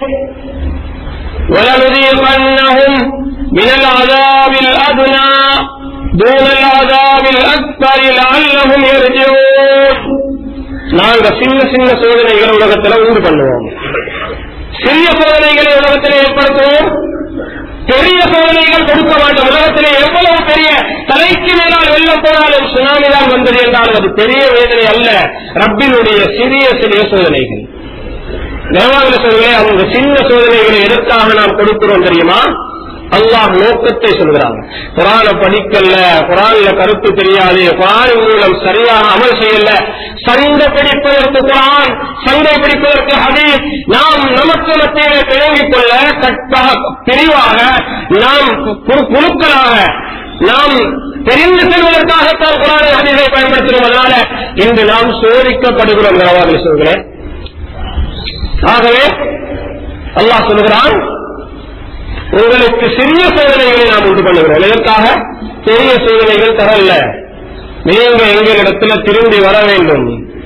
Speaker 1: ولنذيقنهم من العذاب الأدنى دون العذاب الأكبر لعلهم يرجعون நாங்க சின்ன சின்ன சோதனைகளை உலகத்துல உண்டு பண்ணுவோம் சிறிய சோதனைகளை உலகத்தில் ஏற்படுத்துவோம் பெரிய சோதனைகள் கொடுக்க மாட்டோம் உலகத்திலே எவ்வளவு பெரிய தலைக்கு மேலால் வெள்ளம் போனாலும் சுனாமி தான் வந்தது என்றாலும் அது பெரிய வேதனை அல்ல ரப்பினுடைய சிறிய சிறிய சோதனைகள் நிர்வாக சோதனை அவங்க சின்ன சோதனைகளை எதற்காக நாம் கொடுக்கிறோம் தெரியுமா அல்லாஹ் நோக்கத்தை சொல்கிறாங்க குரான படிக்கல குரான்ல கருத்து தெரியாது குரான் மூலம் சரியாக அமல் செய்யல சண்டை பிடிப்பதற்கு குரான் சண்டை பிடிப்பதற்கு ஹதீஸ் நாம் நமக்கு மத்தியிலே பிழங்கிக் கொள்ள கட்டாக பிரிவாக நாம் கு- குழுக்களாக நாம் தெரிந்து செல்வதற்காகத்தான் குரானை ஹதீஸை பயன்படுத்துகிறோம் அதனால இன்று நாம் சோதிக்கப்படுகிறோம் நிர்வாக சொல்கிறேன் ஆகவே அல்லாஹ் சொல்கிறான் உங்களுக்கு சிறிய சோதனைகளை நாம் உண்டு பண்ணுகிறோம் இதற்காக பெரிய சோதனைகள் தரல நீங்க எங்களிடத்துல திரும்பி வர வேண்டும்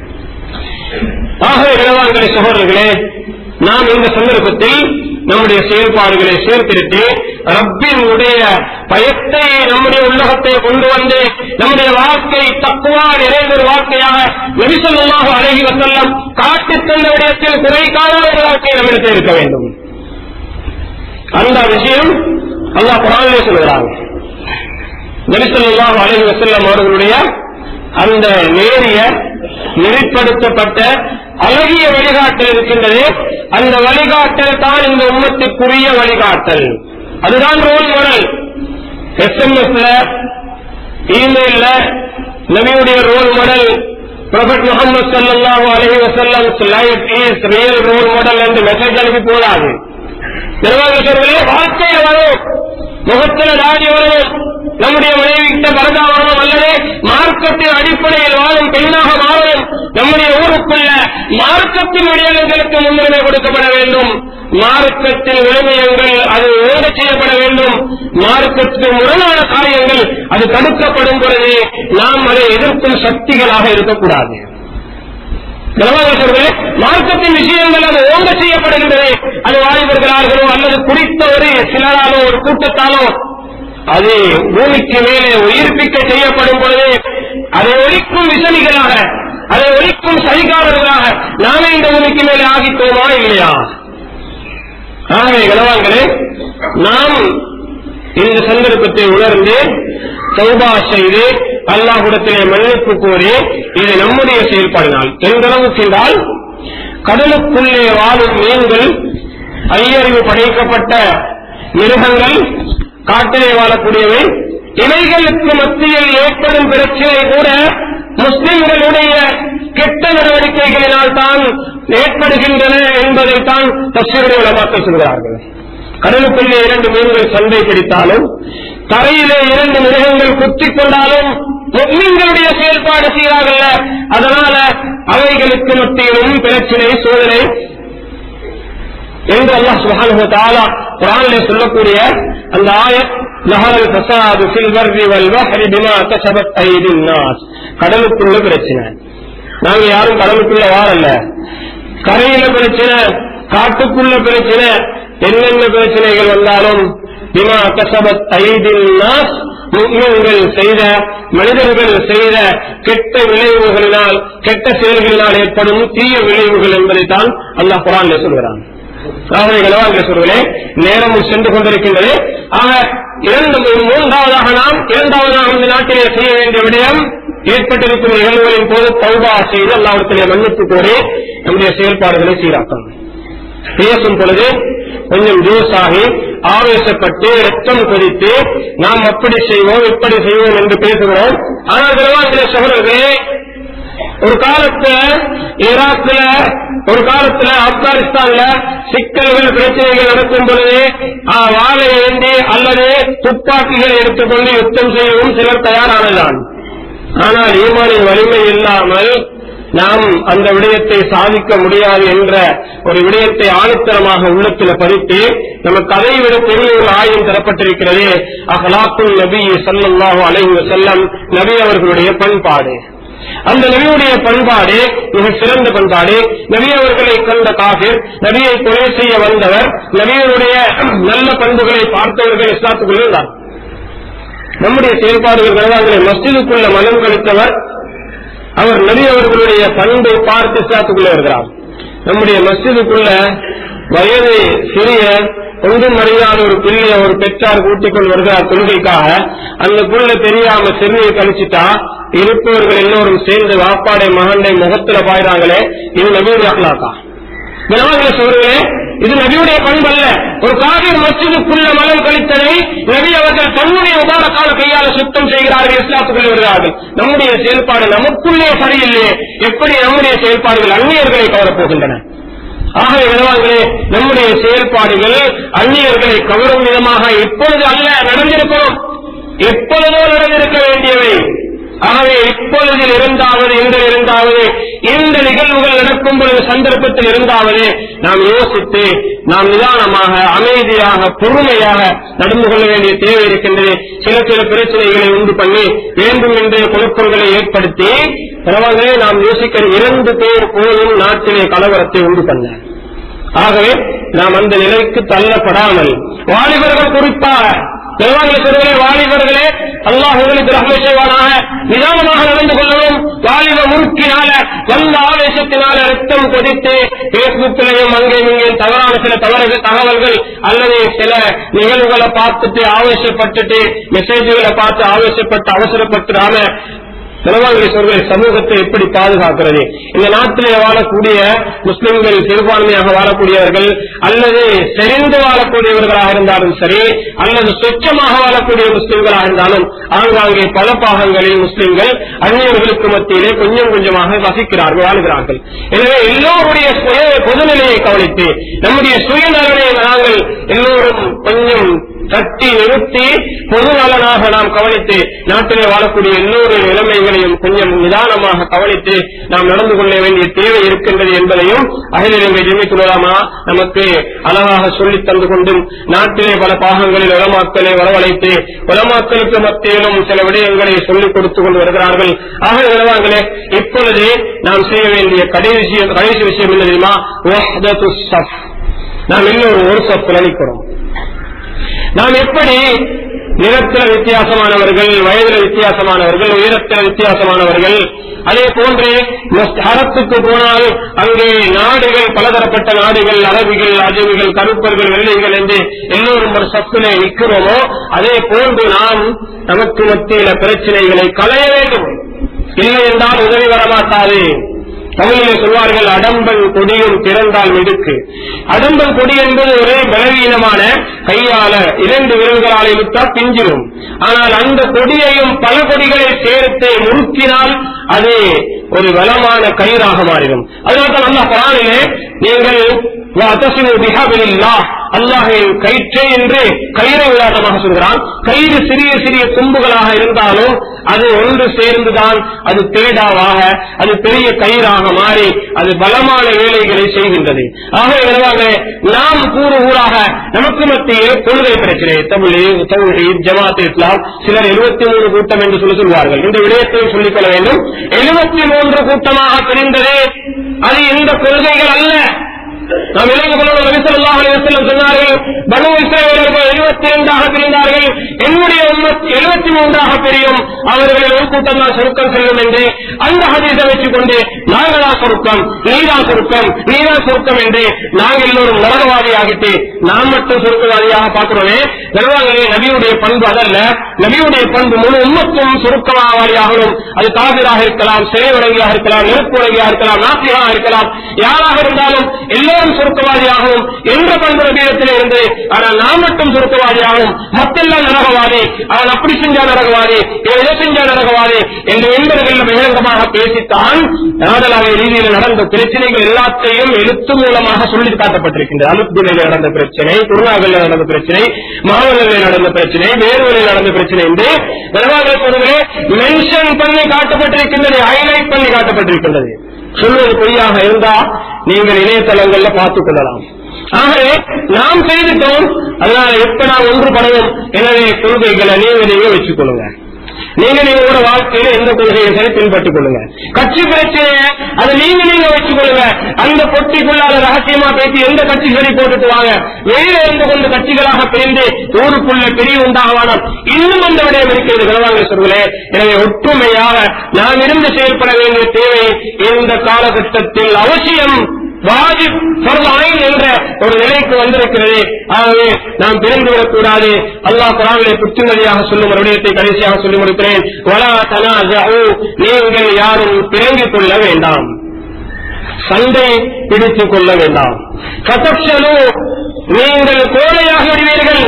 Speaker 1: ஆகவே இளவான்களை சகோதரர்களே நாம் இந்த சந்தர்ப்பத்தில் நம்முடைய செயல்பாடுகளை சீர்திருத்தி ரப்பினுடைய பயத்தை நம்முடைய உள்ளகத்தை கொண்டு வந்து நம்முடைய வாழ்க்கை தக்குவா நிறைந்தொரு வாழ்க்கையாக நபிசல்லாக அழகி வசல்லம் காட்டித் தந்த விடயத்தில் குறை காணாத ஒரு வாழ்க்கை நம்மிடத்தில் இருக்க வேண்டும் அந்த விஷயம் அல்லாஹ் குரானிலே சொல்கிறாங்க நபிசல்லாஹு அலைஹி வஸல்லம் அவர்களுடைய அந்த நேரிய நெறிப்படுத்தப்பட்ட அழகிய வழிகாட்டல் இருக்கின்றது அந்த வழிகாட்டல் தான் இந்த உம்மத்துக்குரிய வழிகாட்டல் அதுதான் ரோல் மாடல் எஸ்எம்எஸ்ல இமெயில்ல நபியுடைய ரோல் மாடல் ப்ரொஃபட் முகமது சல்லாஹூ அலஹி வசல்லம் life is real role model என்று மெசேஜ் அனுப்பி போடாது நிர்வாகர்களே வாழ்க்கையில் வரும் முகத்தில் தாடி வரும் நம்முடைய மனைவிக்கிட்ட பரதா வரணும் அல்லது மார்க்கத்தின் அடிப்படையில் வாழும் பெண்ணாக மாறணும் நம்முடைய ஊருக்குள்ள மார்க்கத்தின் விடயங்களுக்கு முன்னுரிமை கொடுக்கப்பட வேண்டும் மார்க்கத்தின் விழுமியங்கள் அது ஓட செய்யப்பட வேண்டும் மார்க்கத்துக்கு முரணான காரியங்கள் அது தடுக்கப்படும் பொழுது நாம் அதை எதிர்க்கும் சக்திகளாக இருக்கக்கூடாது கனவாசர்களே மார்க்கத்தின் விஷயங்கள் அது ஓங்க செய்யப்படுகின்றது அது வாலிபர்களார்களோ அல்லது குறித்த ஒரு சிலராலோ ஒரு கூட்டத்தாலோ அது பூமிக்கு மேலே உயிர்ப்பிக்க செய்யப்படும் பொழுது அதை ஒழிக்கும் விசமிகளாக அதை ஒழிக்கும் சரிகாரர்களாக நாமே இந்த பூமிக்கு மேலே ஆகித்தோமா இல்லையா ஆகவே கனவான்களே நாம் இந்த சந்தர்ப்பத்தை உணர்ந்து சௌபா செய்து அல்லாஹுடத்திலே மன்னிப்பு கோரி இது நம்முடைய செயல்பாடினால் எந்த அளவுக்கு என்றால் கடலுக்குள்ளே வாழும் மீன்கள் ஐயறிவு படைக்கப்பட்ட மிருகங்கள் காட்டிலே வாழக்கூடியவை இவைகளுக்கு மத்தியில் ஏற்படும் பிரச்சனை கூட முஸ்லிம்களுடைய கெட்ட நடவடிக்கைகளினால் தான் ஏற்படுகின்றன என்பதைத்தான் தஸ்வருடைய உலமாக்கள் சொல்கிறார்கள் கடலுக்குள்ளே இரண்டு மீன்கள் சண்டை பிடித்தாலும் தரையிலே இரண்டு மிருகங்கள் குத்திக் கொண்டாலும் முஸ்லிம்களுடைய செயல்பாடு சீராகல்ல அதனால அவைகளுக்கு மத்தியிலும் பிரச்சனை சோதனை என்று அல்லாஹ் சுப்ஹானஹு வ தஆலா குர்ஆனிலே சொல்லக்கூடிய அந்த ஆயத் லஹரல் ஃபஸாது ஃபில் பர்ரி வல் பஹ்ரி பிமா கஸபத் ஐதின் நாஸ் கடலுக்குள்ள பிரச்சனை நாங்க யாரும் கடலுக்குள்ள வாழல கரையில பிரச்சனை காட்டுக்குள்ள பிரச்சனை என்னென்ன பிரச்சனைகள் வந்தாலும் பிமா கசபத் ஐதின் நாஸ் முஸ்லிம்கள் செய்த மனிதர்கள் செய்த கெட்ட விளைவுகளினால் கெட்ட செயல்களினால் ஏற்படும் தீய விளைவுகள் என்பதைத்தான் அல்லாஹ் குரான்ல சொல்கிறான் ஆகவே கனவான்கள் சொல்களே நேரமும் சென்று கொண்டிருக்கின்றது ஆக இரண்டு மூன்றாவதாக நாம் இரண்டாவதாக இந்த நாட்டிலே செய்ய வேண்டிய விடயம் ஏற்பட்டிருக்கும் நிகழ்வுகளின் போது தௌபா செய்து அல்லாவிடத்திலே மன்னிப்பு கோரி நம்முடைய செயல்பாடுகளை சீராக்கணும் பேசும் பொழுது கொஞ்சம் ஜூஸ் ஆகி ஆவேசப்பட்டு ரத்தம் கொதித்து நாம் அப்படி செய்வோம் இப்படி செய்வோம் என்று பேசுகிறோம் ஆனால் கனவான்களே சகோதரர்களே ஒரு காலத்துல ஈராக்ல ஒரு காலத்துல ஆப்கானிஸ்தான்ல சிக்கல்கள் பிரச்சனைகள் நடக்கும் பொழுது ஆ, வாளை ஏந்தி அல்லது துப்பாக்கிகளை எடுத்துக்கொண்டு யுத்தம் செய்யவும் சிலர் தயாரானதான் ஆனால் ஈமானின் வலிமை இல்லாமல் நாம் அந்த விடயத்தை சாதிக்க முடியாது என்ற ஒரு விடயத்தை ஆணித்தரமாக உள்ளத்தில் பதித்து நமக்கு அதை விட பெரிய ஒரு ஆயம் தரப்பட்டிருக்கிறது அகலாக்குல் நபி ஸல்லல்லாஹு அலைஹி வஸல்லம் நபி அவர்களுடைய பண்பாடு அந்த நபியுடைய பண்பாடு மிக சிறந்த பண்பாடு நபி அவர்களை கண்ட காபிர் நபியை கொலை செய்ய வந்தவர் நபியருடைய நல்ல பண்புகளை பார்த்தவர்கள் இஸ்லாத்துக்குள் இருந்தார் நம்முடைய செயல்பாடுகள் கனவான்களை மஸ்ஜிதுக்குள்ள மனம் கழித்தவர் அவர் நபி அவர்களுடைய பண்பை பார்த்து இஸ்லாத்துக்குள்ளே வருகிறார் நம்முடைய மஸ்ஜிதுக்குள்ள வயது சிறிய ஒன்றும் அறியாத ஒரு பிள்ளைய ஒரு பெற்றார் கூட்டிக் கொண்டு வருகிறார் தொழுகைக்காக அந்த புள்ள தெரியாம சிறுநீரை கழிச்சிட்டா இருப்பவர்கள் எல்லோரும் சேர்ந்து வாப்பாடை மகண்டை முகத்துல பாயிறாங்களே இது நபியுடைய அகலாக்கா கனவான்களை சொல்றே இது நபியுடைய பண்பல்ல ஒரு காவிர் மஸ்ஜிதுக்குள்ள மலம் கழித்ததை நபி அவர்கள் தன்னுடைய உபாரக்கால கையால சுத்தம் செய்கிறார்கள் இஸ்லாத்துக்குள் வருகிறார்கள் நம்முடைய செயல்பாடு நமக்குள்ளே சரியில்லையே எப்படி நம்முடைய செயல்பாடுகள் அந்நியர்களை கவரப் போகின்றன ஆகவே விதவான்களே நம்முடைய செயல்பாடுகள் அந்நியர்களை கவரும் விதமாக இப்பொழுது அல்ல நடந்திருக்கிறோம் எப்பொழுதோ நடந்திருக்க வேண்டியவை ஆகவே இப்பொழுதில் இருந்தாவது எங்கள் இருந்தாவது இந்த நிகழ்வுகள் நடக்கும் பொழுது சந்தர்ப்பத்தில் இருந்தாவது நாம் யோசித்து நாம் நிதானமாக அமைதியாக பொறுமையாக நடந்து கொள்ள வேண்டிய தேவை இருக்கின்றது சில சில பிரச்சனைகளை உண்டு பண்ணி வேண்டும் என்ற குழப்பங்களை ஏற்படுத்தி பரவாயில்லை நாம் யோசிக்கிற இரண்டு பேர் போதும் நாட்டிலே கலவரத்தை உண்டு பண்ண ஆகவே நாம் அந்த நிலைக்கு தள்ளப்படாமல் வாலிபர்கள் குறிப்பாக பெருமாள் சொல்வதே வாலிபர்களே அல்லாஹ் உங்களுக்கு ரஹ்ம செய்வானாக நிதானமாக நடந்து கொள்ளவும் வாலிப முறுக்கினால வந்த ஆவேசத்தினால ரத்தம் கொதித்து பேஸ்புக்கிலையும் அங்கே இங்கே தவறான சில தவறு தகவல்கள் அல்லது சில நிகழ்வுகளை பார்த்துட்டு ஆவேசப்பட்டுட்டு மெசேஜ்களை பார்த்து ஆவேசப்பட்டு அவசரப்பட்டுடாம செலவாங்களை சொல்கிற சமூகத்தை எப்படி பாதுகாக்கிறது இந்த நாட்டிலே வாழக்கூடிய முஸ்லிம்கள் சிறுபான்மையாக வாழக்கூடியவர்கள் அல்லது செறிந்து வாழக்கூடியவர்களாக இருந்தாலும் சரி அல்லது சொச்சமாக வாழக்கூடிய முஸ்லிம்களாக இருந்தாலும் ஆங்காங்கே பல பாகங்களில் முஸ்லிம்கள் அந்நியர்களுக்கு மத்தியிலே கொஞ்சம் கொஞ்சமாக வசிக்கிறார்கள் வாழ்கிறார்கள் எனவே எல்லோருடைய சுய பொதுநிலையை கவனித்து நம்முடைய சுயநலனை நாங்கள் எல்லோரும் கொஞ்சம் தட்டி நிறுத்தி பொது நலனாக நாம் கவனித்து நாட்டிலே வாழக்கூடிய எல்லோருடைய நிலைமைகளையும் கொஞ்சம் நிதானமாக கவனித்து நாம் நடந்து கொள்ள வேண்டிய தேவை இருக்கின்றது என்பதையும் அகிலிலங்கை ஜெமித்துலாமா நமக்கு அழகாக சொல்லித் தந்து கொண்டும் நாட்டிலே பல பாகங்களில் உலமாக்களை வரவழைத்து உலமாக்களுக்கு மத்தியிலும் சில விடயங்களை சொல்லிக் கொடுத்துக் கொண்டு வருகிறார்கள் ஆக நிலவாங்களே இப்பொழுது நாம் செய்ய வேண்டிய கடைசி விஷயம் கடைசி விஷயம் என்ன தெரியுமா வஹ்தத்து ஸஃப். நாம் எல்லோரும் ஒரு சப்பில் நிற்கிறோம் நாம் எப்படி நிறத்தில வித்தியாசமானவர்கள் வயதுல வித்தியாசமானவர்கள் உயரத்தில வித்தியாசமானவர்கள் அதே போன்று ஹரத்துக்கு போனால் அங்கே நாடுகள் பலதரப்பட்ட நாடுகள் அரபிகள் அஜமிகள் கருப்பர்கள் வெள்ளைகள் என்று எல்லோரும் ஒரு சப்பிலே நிற்கிறோமோ அதே போன்று நாம் நமக்கு மத்தியில பிரச்சனைகளை களைய வேண்டும் இல்லை என்றால் உதவி வரமாட்டாது தமிழிலே சொல்வார்கள் அடம்பன் கொடியும் திறந்தால் மிடுக்கு அடம்பன் கொடி என்பது ஒரு பலவீனமான கையால இரண்டு விரல்களால் இழுத்தால் பிஞ்சிடும் ஆனால் அந்த கொடியையும் பல கொடிகளை சேர்த்து முறுக்கினால் அது ஒரு பலமான கயிறாக மாறிடும் அதனால்தான் அல்லா குரானிலே நீங்கள் அல்லாஹின் கயிற்றை என்று கயிறை உதாரணமாக சொல்கிறான் கயிறு சிறிய சிறிய தும்புகளாக இருந்தாலும் அது ஒன்று சேர்ந்துதான் அது தேடாவாக அது பெரிய கயிறாக மாறி அது பலமான வேலைகளை செய்கின்றது ஆக எனவே நாம் கூறு ஊராக நமக்கு மத்தியில் கொள்கை பிரச்சனை தமிழ் தமிழ் ஜமாத் இஸ்லாம் சிலர் எழுபத்தி மூணு கூட்டம் என்று சொல்லி சொல்வார்கள் இந்த விடயத்தையும் சொல்லிக் கொள்ள வேண்டும் எழுபத்தி மூன்று கூட்டமாக பிரிந்தது அது இந்த கொள்கைகள் அல்ல நாம் இலங்கை கொள்ளும் நபிசல்லாஹ் அலிவசல்லம் சொன்னார்கள் பனு இஸ்ரேலர்கள் எழுபத்தி இரண்டாக பிரிந்தார்கள் என்னுடைய எழுபத்தி மூன்றாக பிரியும் அவர்கள் ஒரு கூட்டம் தான் சுருக்கம் செல்லும் என்று அந்த ஹதீஸை வச்சுக் கொண்டு நாங்களா சுருக்கம் நீதான் சுருக்கம் நீதான் சுருக்கம் என்று நாங்கள் எல்லோரும் நரகவாதி ஆகிட்டு நாம் மட்டும் சுருக்கவாதியாக பார்க்கிறோமே நிர்வாகங்களே நபியுடைய பண்பு அதல்ல நபியுடைய பண்பு முழு உண்மத்தும் சுருக்கவாதியாகணும் அது காவிராக இருக்கலாம் சிறை வழங்கியாக இருக்கலாம் நெருப்பு வழங்கியாக இருக்கலாம் நாசிகளாக இருக்கலாம் யாராக இருந்தாலும் எல்லோரும் சுருக்கவாதியாகவும் என்ற பண்பு நபீரத்தில் இருந்து ஆனால் நாம் மட்டும் சுருக்கவாதியாகவும் மத்தெல்லாம் நரகவாதி அவன் அப்படி செஞ்சா நரகவாதி இவன் இதை செஞ்சா நரகவாதி என்று என்பவர்கள் பகிரங்கமாக பேசித்தான் நாடலாக ரீதியில் நடந்த பிரச்சனைகள் எல்லாத்தையும் எழுத்து மூலமாக சொல்லி காட்டப்பட்டிருக்கின்றது அலுப்பிலையில் நடந்த பிரச்சனை குருநாகலில் நடந்த பிரச்சனை மாவட்டங்களில் நடந்த பிரச்சனை வேறுகளில் நடந்த பிரச்சனை என்று நிர்வாகத்திலே மென்ஷன் பண்ணி காட்டப்பட்டிருக்கின்றது ஹைலைட் பண்ணி காட்டப்பட்டிருக்கின்றது சொல்வது பொய்யாக இருந்தா நீங்கள் இணையதளங்கள்ல பார்த்துக் கொள்ளலாம் ஆகவே நாம் செய்துட்டோம் அதனால எப்ப நாம் ஒன்றுபடவும் எனவே கொள்கைகளை நீங்க நீங்க வச்சுக் கொள்ளுங்க நீங்க நீங்களோட வாழ்க்கையில எந்த கொள்கையை சரி பின்பற்றிக் கொள்ளுங்க கட்சி பிரச்சனையை அதை நீங்க நீங்க வச்சுக் கொள்ளுங்க அந்த பொட்டிக்குள்ளாத ரகசியமா பேசி எந்த கட்சி சரி போட்டுட்டு வாங்க வெளியில இருந்து கொண்டு கட்சிகளாக பிரிந்து ஊருக்குள்ள பெரிய உண்டாக வேணாம் இன்னும் அந்த விடயம் இருக்கிறது கனவாங்க சொல்களே எனவே ஒற்றுமையாக நாம் இருந்து செயல்பட வேண்டிய தேவை இந்த காலகட்டத்தில் அவசியம் வாஜிப் ஃபர்லாயின் என்ற ஒரு நிலைக்கு வந்திருக்கிறது ஆகவே நாம் பிரிந்துவிடக் கூடாது அல்லாஹ் குரானிலே புத்துமதியாக சொல்லும் ஒரு விடயத்தை கடைசியாக சொல்லி முடிக்கிறேன் வலா தனாஜு நீங்கள் யாரும் பிறங்கிக் கொள்ள வேண்டாம் சண்டை பிடித்துக் கொள்ள வேண்டாம் கதப்சலு நீங்கள் கோழையாக விடுவீர்கள்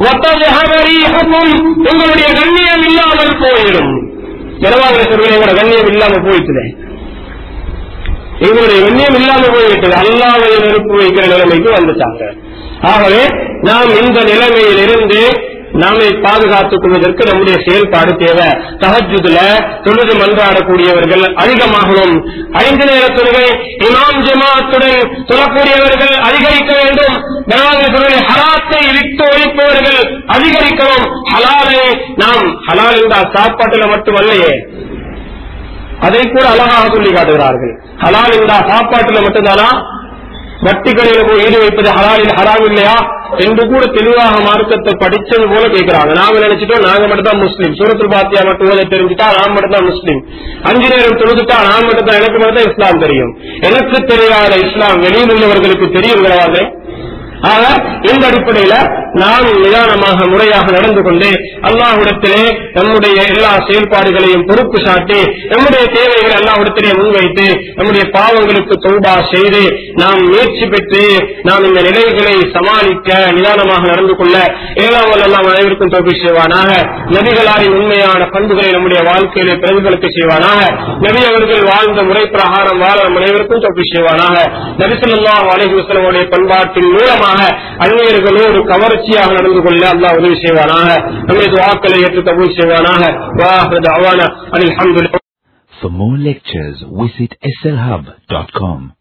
Speaker 1: உங்களுடைய கண்ணியம் இல்லாமல் போயிடும் இரவாக சொல்கிறேன் கண்ணியம் இல்லாமல் போயிட்டு எங்களுடைய எண்ணியம் இல்லாம போய்விட்டது அல்லாவை நெருப்பு வைக்கிற நிலைமைக்கு வந்துட்டாங்க ஆகவே நாம் இந்த நிலைமையில் இருந்து நாமை பாதுகாத்துக் கொள்வதற்கு நம்முடைய செயல்பாடு தேவை தகஜுதுல தொழுது மன்றாடக்கூடியவர்கள் அதிகமாகணும் ஐந்து நேர தொழுகை இமாம் ஜமாத்துடன் சொல்லக்கூடியவர்கள் அதிகரிக்க வேண்டும் ஹராத்தை விட்டு ஒழிப்பவர்கள் அதிகரிக்கணும் ஹலாலை நாம் ஹலால் என்றால் சாப்பாட்டுல மட்டுமல்லையே அதை கூட அழகாக சொல்லி காட்டுகிறார்கள் ஹலால் இந்த சாப்பாட்டுல மட்டும்தானா வட்டி கடையில போய் ஈடு வைப்பது ஹலாலில் ஹராம் இல்லையா என்று கூட தெளிவாக மார்க்கத்தை படிச்சது போல கேட்கிறாங்க நாங்க நினைச்சிட்டோம் நாங்க மட்டும் தான் முஸ்லீம் சூரத்தில் பாத்தியா மட்டும் ஓத தெரிஞ்சுட்டா நான் மட்டும் தான் முஸ்லீம் அஞ்சு நேரம் தொழுதுட்டா நான் மட்டும் தான் எனக்கு மட்டும் தான் இஸ்லாம் தெரியும் எனக்கு தெரியாத இஸ்லாம் வெளியில் உள்ளவர்களுக்கு தெரியும் கிடையாது ஆக இந்த அடிப்படையில நாம் நிதானமாக முறையாக நடந்து கொண்டு அல்லாஹ்விடத்திலே நம்முடைய எல்லா செயல்பாடுகளையும் பொறுப்பு சாட்டி நம்முடைய தேவைகளை அல்லாஹ்விடத்திலே முன்வைத்து நம்முடைய பாவங்களுக்கு தௌபா செய்து நாம் முயற்சி பெற்று நாம் இந்த நிலைகளை சமாளிக்க நிதானமாக நடந்து கொள்ள எல்லாம் எல்லாம் அனைவருக்கும் தொகுதி செய்வானாக நபிகளாரின் உண்மையான பண்புகளை நம்முடைய வாழ்க்கையிலே பிரதிபலிக்க செய்வானாக நபி அவர்கள் வாழ்ந்த முறை பிரகாரம் வாழ நம் அனைவருக்கும் தொகுதி செய்வானாக நபிசல்லாஹ் அலஹி வசலமுடைய பண்பாட்டின் மூலமாக அந்நியர்களோடு கவர்ச்சியாக நடந்து கொள்ள அல்லாஹ் உதவி செய்வானாக நம்முடைய துவாக்களை ஏற்று கபூல் செய்வானாக வாஹ் அவான அலி
Speaker 2: For more lectures, visit slhub.com.